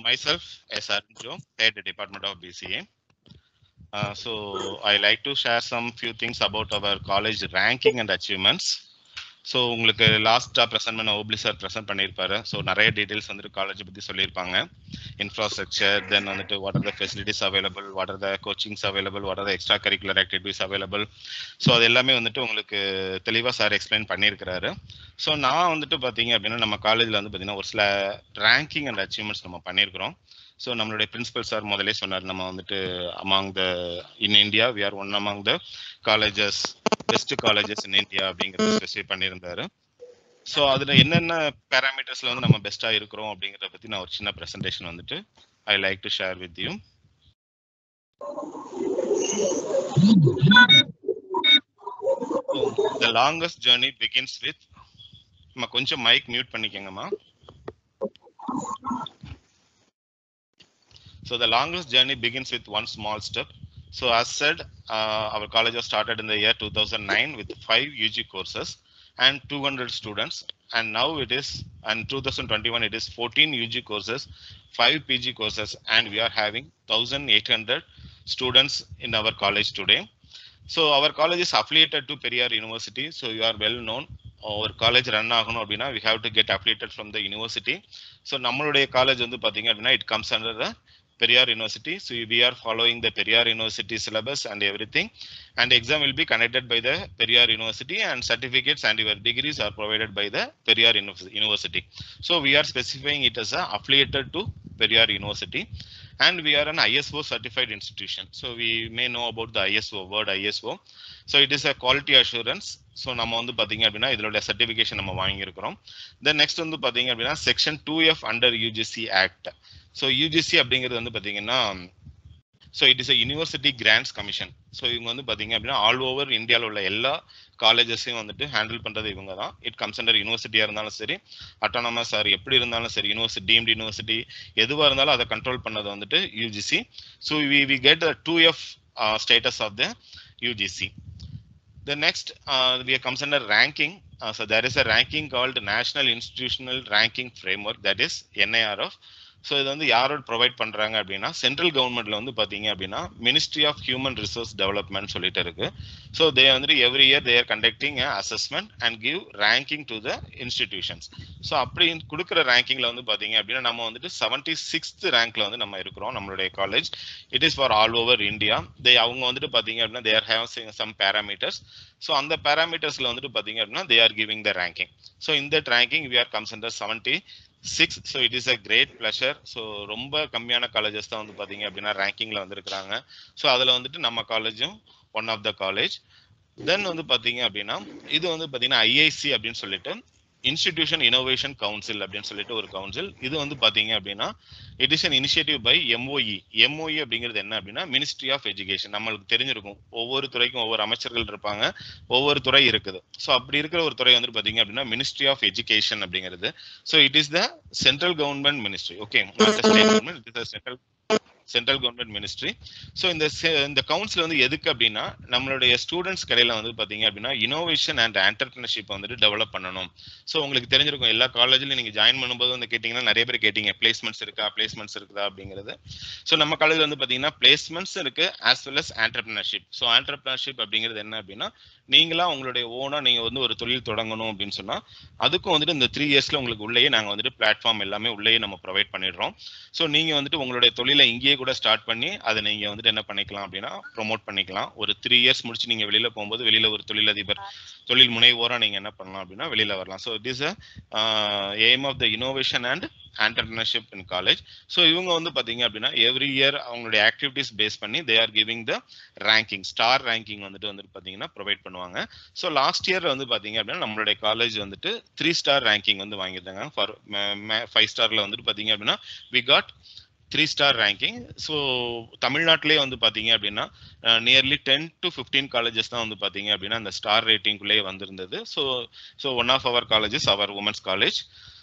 myself, SR Joe, head department of BCA. Uh, so I like to share some few things about our college ranking and achievements. So உங்களுக்கு லாஸ்ட்டாக present பண்ண ஓப்லி sir present பண்ணியிருப்பாரு so நிறைய details வந்துட்டு காலேஜை பற்றி சொல்லியிருப்பாங்க இன்ஃப்ராஸ்ட்ரக்சர் தென் வந்துட்டு what are the facilities available what are the coachings available what are the extra curricular activities available so அது எல்லாமே வந்துட்டு உங்களுக்கு தெளிவாக சார் எக்ஸ்பிளைன் பண்ணியிருக்கிறாரு ஸோ நான் வந்துட்டு பார்த்தீங்க அப்படின்னா நம்ம காலேஜில் வந்து பார்த்தீங்கன்னா ஒரு சில ரேங்கிங் அண்ட் அச்சீவ்மெண்ட்ஸ் நம்ம பண்ணியிருக்கிறோம் ஸோ நம்மளுடைய பிரின்சிபல் சார் முதலே சொன்னார் நம்ம வந்துட்டு among the in India we are one among the colleges best colleges in India அப்படிங்கிறத ஸ்பெசிஃபை பண்ணியிருந்தாரு ஸோ அதில் என்னென்ன பேராமீட்டர்ஸில் வந்து நம்ம பெஸ்ட்டாக இருக்கிறோம் அப்படிங்கிறத பற்றி நான் ஒரு சின்ன ப்ரெசன்டேஷன் வந்துட்டு I like to share with you the longest journey begins with நம்ம கொஞ்சம் மைக் மியூட் பண்ணிக்கோங்கம்மா So the longest journey begins with one small step. So as said, uh, our college was started in the year 2009 with five UG courses and 200 students. And now it is, and 2021, it is 14 UG courses, five PG courses, and we are having 1,800 students in our college today. So our college is affiliated to Periyar University. So you are well known. ஒரு college run ஆகணும் அப்படின்னா we have to get updated from the university so நம்மளுடைய college வந்து பார்த்தீங்க அப்படின்னா it comes under the Periyar University. So we are following the Periyar University syllabus and everything. And exam will be conducted by the Periyar University and certificates and your degrees are provided by the Periyar University. So we are specifying it as a affiliated to Periyar University. And we are an ISO certified institution. So we may know about the ISO word ISO. So it is a quality assurance. So நம்ம வந்து பார்த்தீங்க அப்படின்னா இதோட certification நம்ம வாங்கியிருக்கிறோம் then next வந்து பார்த்தீங்க அப்படின்னா section two F under UGC act so UGC அப்படிங்கிறது வந்து பார்த்தீங்கன்னா so it is a university grants commission so இவங்க வந்து பார்த்தீங்க அப்படின்னா ஆல் ஓவர் இந்தியாவில் உள்ள எல்லா காலேஜஸையும் வந்துட்டு ஹேண்டில் பண்ணுறது இவங்க தான் இட் கம்ஸ் அண்டர் யூனிவர்சிட்டியாக இருந்தாலும் சரி அட்டானமஸ் ஆர் எப்படி இருந்தாலும் சரி யூனிவர்சிட்டி டீம்டு யூனிவர்சிட்டி எதுவாக இருந்தாலும் அதை கண்ட்ரோல் பண்ணது வந்துட்டு UGC so we we get the two F status of the UGC The next, uh, we comes under ranking. Uh, so there is a ranking called National Institutional Ranking Framework, that is NIRF. So இது வந்து யாரோட provide பண்ணுறாங்க அப்படின்னா central கவர்மெண்ட்ல வந்து பார்த்தீங்க அப்படின்னா ministry of human resource development சொல்லிட்டு இருக்கு ஸோ தே வந்துட்டு every year they're conducting assessment and give ranking to the institutions so அப்படி கொடுக்குற ரேங்கிங்ல வந்து பார்த்தீங்க அப்படின்னா நம்ம வந்துட்டு செவன்டி சிக்ஸ்த் ரேங்க்ல வந்து நம்ம இருக்கிறோம் நம்மளுடைய college it is for all over India they அவங்க வந்துட்டு பார்த்தீங்க அப்படின்னா there have some parameters so அந்த பேராமீட்டர்ஸ்ல வந்துட்டு பார்த்தீங்க அப்படின்னா they are giving the ranking so இந்த ranking we are comes under seventy six so it is a great pleasure so ரொம்ப கம்மியான காலேஜஸ் தான் வந்து பார்த்தீங்க அப்படின்னா ரேங்கிங்கில் வந்திருக்கிறாங்க ஸோ அதில் வந்துட்டு நம்ம காலேஜும் one of the college then வந்து பார்த்தீங்க அப்படின்னா இது வந்து பார்த்தீங்கன்னா ஐஐசி அப்படின்னு சொல்லிட்டு இன்ஸ்டிடியூஷன் இனோவேஷன் கவுன்சில் அப்படின்னு சொல்லிட்டு ஒரு கவுன்சில் இது வந்து பாத்தீங்க அப்படின்னா it is an initiative by MOE MOE அப்படிங்கிறது என்ன அப்படின்னா மினிஸ்ட்ரி ஆஃப் எஜுகேஷன் நம்மளுக்கு தெரிஞ்சிருக்கும் ஒவ்வொரு துறைக்கும் ஒவ்வொரு அமைச்சர்கள் இருப்பாங்க ஒவ்வொரு துறை இருக்குது ஸோ அப்படி இருக்கிற ஒரு துறை வந்து பாத்தீங்க அப்படின்னா மினிஸ்ட்ரி ஆஃப் எஜுகேஷன் அப்படிங்கிறது so it is the central government ministry okay state government it is central central government ministry so இந்த இந்த கவுன்சில் வந்து எதுக்கு அப்படின்னா நம்மளுடைய ஸ்டூடெண்ட்ஸ் கடையில் வந்து பார்த்தீங்க அப்படின்னா இனோவேஷன் அண்ட் ஆண்டர்பிரினர்ஷிப் வந்துட்டு டெவலப் பண்ணணும் ஸோ உங்களுக்கு தெரிஞ்சிருக்கும் எல்லா காலேஜ்லையும் நீங்கள் ஜாயின் பண்ணும்போது வந்து கேட்டிங்கன்னா நிறைய பேர் கேட்டீங்க பிளேஸ்மெண்ட்ஸ் இருக்கா பிளேஸ்மெண்ட்ஸ் இருக்குதா அப்படிங்கிறது ஸோ நம்ம காலேஜில் வந்து பார்த்தீங்கன்னா பிளேஸ்மெண்ட்ஸ் இருக்கு as well as entrepreneurship so entrepreneurship அப்படிங்கிறது என்ன அப்படின்னா நீங்களா உங்களுடைய ஓனா நீங்க வந்து ஒரு தொழில் தொடங்கணும் அப்படின்னு சொன்னா அதுக்கும் வந்துட்டு இந்த த்ரீ இயர்ஸ்ல உங்களுக்கு உள்ளேயே நாங்க வந்துட்டு பிளாட்ஃபார்ம் எல்லாமே உள்ளேயே நம்ம ப்ரொவைட் பண்ணிடுறோம் ஸோ நீங்க வந்துட்டு உங்களுடைய தொழிலை இங்கேயே கூட ஸ்டார்ட் பண்ணி அதை நீங்க வந்துட்டு என்ன பண்ணிக்கலாம் அப்படின்னா ப்ரொமோட் பண்ணிக்கலாம் ஒரு த்ரீ இயர்ஸ் முடிச்சு நீங்க வெளியில போகும்போது வெளியில ஒரு தொழிலதிபர் தொழில் முனைவோரா நீங்க என்ன பண்ணலாம் அப்படின்னா வெளியில வரலாம் so it is aim of the innovation and entrepreneurship in college so இவங்க வந்து பார்த்தீங்க அப்படின்னா எவ்ரி இயர் அவங்களுடைய ஆக்டிவிட்டிஸ் பேஸ் பண்ணி they are giving the ranking star ranking வந்துட்டு வந்துட்டு பார்த்தீங்கன்னா ப்ரொவைட் பண்ணுவாங்க ஸோ லாஸ்ட் இயர் வந்து பார்த்தீங்க அப்படின்னா நம்மளுடைய காலேஜ் வந்துட்டு த்ரீ ஸ்டார் ரேங்கிங் வந்து வாங்கியிருந்தாங்க ஃபார் ஃபைவ் ஸ்டாரில் வந்துட்டு பார்த்தீங்க அப்படின்னா we got three star ranking so தமிழ்நாட்டிலே வந்து பார்த்தீங்க அப்படின்னா nearly ten to fifteen colleges தான் வந்து பார்த்தீங்க அப்படின்னா அந்த ஸ்டார் ரேட்டிங்குள்ளேயே வந்திருந்தது so so one of our colleges our women's college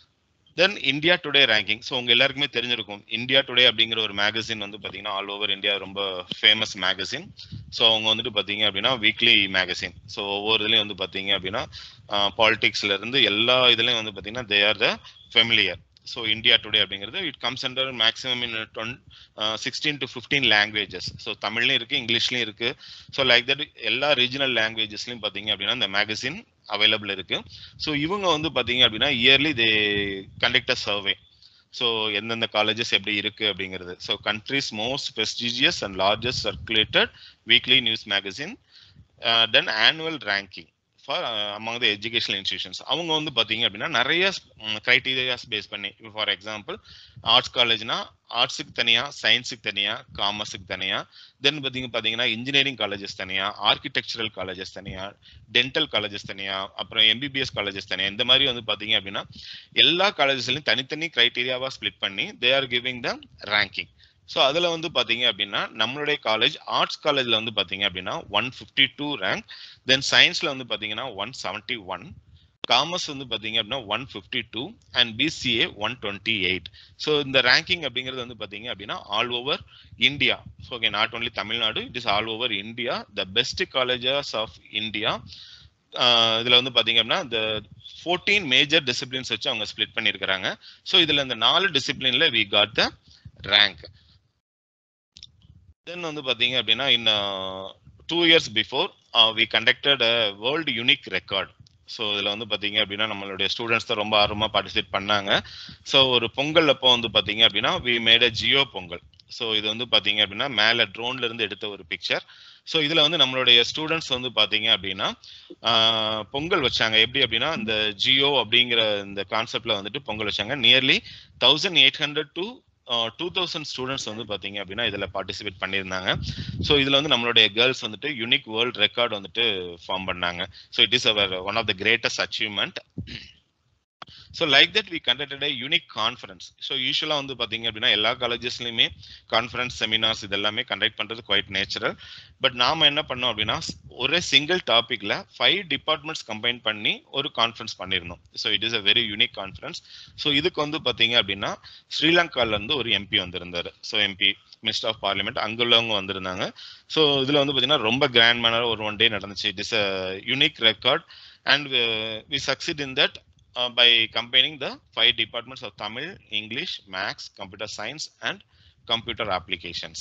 then India today ranking so உங்க எல்லாருக்குமே தெரிஞ்சிருக்கும் இந்தியா டுடே அப்படிங்கிற ஒரு மேகசின் வந்து பார்த்தீங்கன்னா ஆல் ஓவர் இந்தியா ரொம்ப ஃபேமஸ் மேகசின் ஸோ அவங்க வந்துட்டு பார்த்தீங்க அப்படின்னா வீக்லி மேகசின் ஸோ ஒவ்வொரு இதுலையும் வந்து பார்த்தீங்க அப்படின்னா பாலிடிக்ஸ்ல இருந்து எல்லா இதுலையும் வந்து பார்த்தீங்கன்னா they are the familiar so India today அப்படிங்கிறது it comes under maximum in twenty sixteen to fifteen languages so தமிழ்லையும் இருக்கு இங்கிலீஷ்லையும் இருக்கு ஸோ லைக் தட் எல்லா ரீஜனல் லாங்குவேஜஸ்லையும் பார்த்தீங்க அப்படின்னா இந்த மேகசின் அவைலபிள் இருக்கு ஸோ இவங்க வந்து பார்த்தீங்க அப்படின்னா early they conduct a survey so எந்தெந்த காலேஜஸ் எப்படி இருக்கு அப்படிங்கிறது so countries most prestigious and largest circulated weekly news magazine then annual ranking for among the educational institutions அவங்க வந்து பார்த்தீங்க அப்படின்னா நிறைய க்ரைட்டீரியாஸ் பேஸ் பண்ணி இப்போ ஃபார் எக்ஸாம்பிள் ஆர்ட்ஸ் காலேஜ்னா ஆர்ட்ஸுக்கு தனியாக சயின்ஸுக்கு தனியாக காமர்ஸுக்கு தனியாக தென் பார்த்தீங்க பார்த்தீங்கன்னா இன்ஜினியரிங் காலேஜஸ் தனியாக ஆர்கிடெக்சரல் காலேஜஸ் தனியாக டென்டல் காலேஜஸ் தனியாக அப்புறம் எம்பிபிஎஸ் காலேஜஸ் தனியாக இந்த மாதிரி வந்து பார்த்தீங்க அப்படின்னா எல்லா காலேஜஸ்லையும் தனித்தனி க்ரைட்டீரியாவாக ஸ்ப்ளிட் பண்ணி they are giving the ranking so அதில் வந்து பார்த்தீங்க அப்படின்னா நம்மளுடைய காலேஜ் ஆர்ட்ஸ் காலேஜில் வந்து பார்த்தீங்க அப்படின்னா one fifty two rank then சயின்ஸில் வந்து பார்த்தீங்கன்னா ஒன் செவன்ட்டி ஒன் காமர்ஸ் வந்து பார்த்தீங்க அப்படின்னா one fifty two and BCA one twenty eight so இந்த ரேங்கிங் அப்படிங்கிறது வந்து பார்த்தீங்க அப்படின்னா all over India okay not only Tamil Nadu it is all over India the best colleges of India இதில் வந்து பார்த்தீங்க அப்படின்னா இந்த ஃபோர்டீன் மேஜர் டிசிப்ளின்ஸ் வச்சு அவங்க ஸ்ப்ளிட் பண்ணியிருக்கிறாங்க ஸோ இதில் இந்த நாலு டிசிப்ளினில் we got the rank then வந்து பார்த்தீங்க அப்படின்னா in two years before we conducted a world unique record so இதில் வந்து பார்த்தீங்க அப்படின்னா நம்மளுடைய ஸ்டூடெண்ட்ஸ் தான் ரொம்ப ஆர்வமாக பார்ட்டிசிபேட் பண்ணாங்க ஸோ ஒரு பொங்கல் அப்போ வந்து பார்த்தீங்க அப்படின்னா we made a Jio Pongal so இது வந்து பார்த்தீங்க அப்படின்னா மேலே ட்ரோன்ல இருந்து எடுத்த ஒரு பிக்சர் ஸோ இதில் வந்து நம்மளுடைய ஸ்டூடெண்ட்ஸ் வந்து பார்த்தீங்க அப்படின்னா பொங்கல் வச்சாங்க எப்படி அப்படின்னா இந்த ஜியோ அப்படிங்கிற இந்த கான்செப்ட்ல வந்துட்டு பொங்கல் வச்சாங்க nearly thousand eight hundred to two thousand students வந்து பார்த்தீங்க அப்படின்னா இதில் பார்ட்டிசிபேட் பண்ணியிருந்தாங்க ஸோ இதில் வந்து நம்மளுடைய கேர்ள்ஸ் வந்துட்டு யூனிக் வேர்ல்ட் ரெக்கார்ட் வந்துட்டு ஃபார்ம் பண்ணாங்க so it is our one of the greatest achievement so like that we conducted unique conference so யூஸ்வலாக வந்து பார்த்தீங்க அப்படின்னா எல்லா காலேஜஸ்லையுமே கான்ஃபரன்ஸ் செமினார்ஸ் இதெல்லாமே கண்டக்ட் பண்ணுறது குவைட் நேச்சுரல் பட் நாம் என்ன பண்ணோம் அப்படின்னா ஒரே சிங்கிள் டாப்பிக்கில் ஃபைவ் டிபார்ட்மெண்ட்ஸ் கம்பைன் பண்ணி ஒரு கான்ஃபரன்ஸ் பண்ணியிருந்தோம் so it is a very unique conference so இதுக்கு வந்து பார்த்தீங்க அப்படின்னா ஸ்ரீலங்காலேருந்து ஒரு எம்பி வந்திருந்தார் so MP minister of parliament அங்குள்ளவங்க வந்திருந்தாங்க ஸோ இதில் வந்து பார்த்தீங்கன்னா ரொம்ப கிராண்ட் மேனர் ஒரு ஒன் டே நடந்துச்சு it is a unique record and we succeeded in that uh, by combining the five departments of Tamil, English, Maths, Computer Science, and Computer Applications.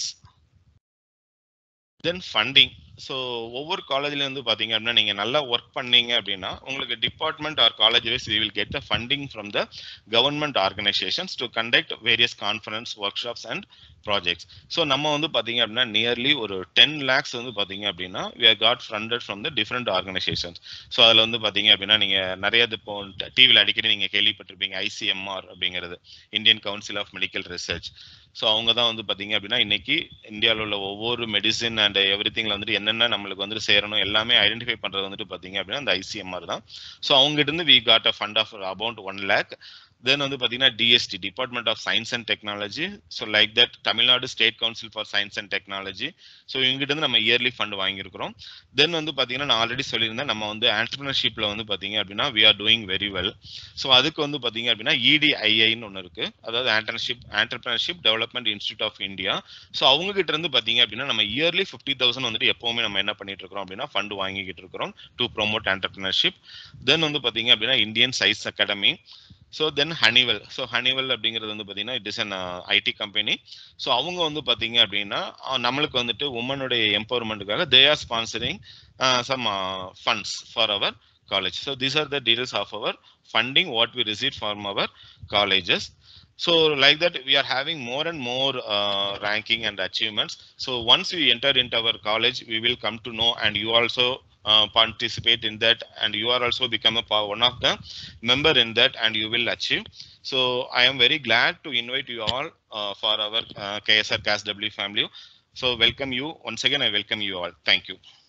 Then funding. So ஒவ்வொரு காலேஜ்ல இருந்து பார்த்தீங்க அப்படின்னா நீங்கள் நல்லா work பண்ணீங்க அப்படின்னா உங்களுக்கு department or college wise we will get the funding from the government organisations to conduct various conference workshops and projects so நம்ம வந்து பார்த்தீங்க அப்படின்னா நியர்லி ஒரு டென் லேக்ஸ் வந்து பார்த்தீங்க அப்படின்னா we are got funded from the different organisations so அதில் வந்து பார்த்தீங்க அப்படின்னா நீங்கள் நிறைய இப்போ டிவியில் அடிக்கடி நீங்கள் கேள்விப்பட்டிருப்பீங்க ஐசிஎம்ஆர் அப்படிங்கிறது Indian council of medical research so அவங்க தான் வந்து பார்த்தீங்க அப்படின்னா இன்னைக்கு இந்தியாவில் உள்ள ஒவ்வொரு மெடிசின் அண்ட் எவ்ரி திங்ல வந்துட்டு என்னென்ன நம்மளுக்கு வந்துட்டு சேரணும் எல்லாமே ஐடென்டிஃபை பண்ணுறது வந்துட்டு பார்த்தீங்க அப்படின்னா அந்த ஐசிஎம்ஆர் தான் ஸோ அவங்ககிட்ட இருந்து we got a fund of about one lakh then வந்து பார்த்தீங்கன்னா DST department of science and technology so like that Tamil Nadu state council for science and technology so இவங்ககிட்ட இருந்து நம்ம இயர்லி ஃபண்ட் வாங்கியிருக்கிறோம் தென் வந்து பார்த்தீங்கன்னா நான் ஆல்ரெடி சொல்லியிருந்தேன் நம்ம வந்து ஆண்டர்பிரினர்ஷிப்பில் வந்து பார்த்தீங்க அப்படின்னா we are doing very well so அதுக்கு வந்து பார்த்தீங்க அப்படின்னா இடிஐஐன்னு ஒன்று இருக்கு அதாவது ஆண்டர்ஷிப் entrepreneurship development institute of India so அவங்க கிட்ட இருந்து பார்த்தீங்க அப்படின்னா நம்ம இயர்லி ஃபிஃப்டி தௌசண்ட் வந்துட்டு எப்பவுமே நம்ம என்ன பண்ணிட்டு இருக்கிறோம் அப்படின்னா ஃபண்ட் வாங்கிக்கிட்டு இருக்கிறோம் டு ப்ரொமோட் ஆண்டர்பிரினர்ஷிப் தென் வந்து பார்த்தீங்க அப்படின்னா இந்தியன் சைஸ் academy so then Honeywell so Honeywell அப்படிங்கிறது வந்து பார்த்தீங்கன்னா it is an IT company so அவங்க வந்து பார்த்தீங்க அப்படின்னா நம்மளுக்கு வந்துட்டு உமனுடைய எம்பவர்மெண்ட்டுக்காக they are sponsoring some funds for our college so these are the details of our funding what we receive from our colleges so like that we are having more and more uh, ranking and achievements so once we enter into our college we will come to know and you also uh, participate in that and you are also become a one of the member in that and you will achieve so i am very glad to invite you all uh, for our uh, ksr casw family so welcome you once again i welcome you all thank you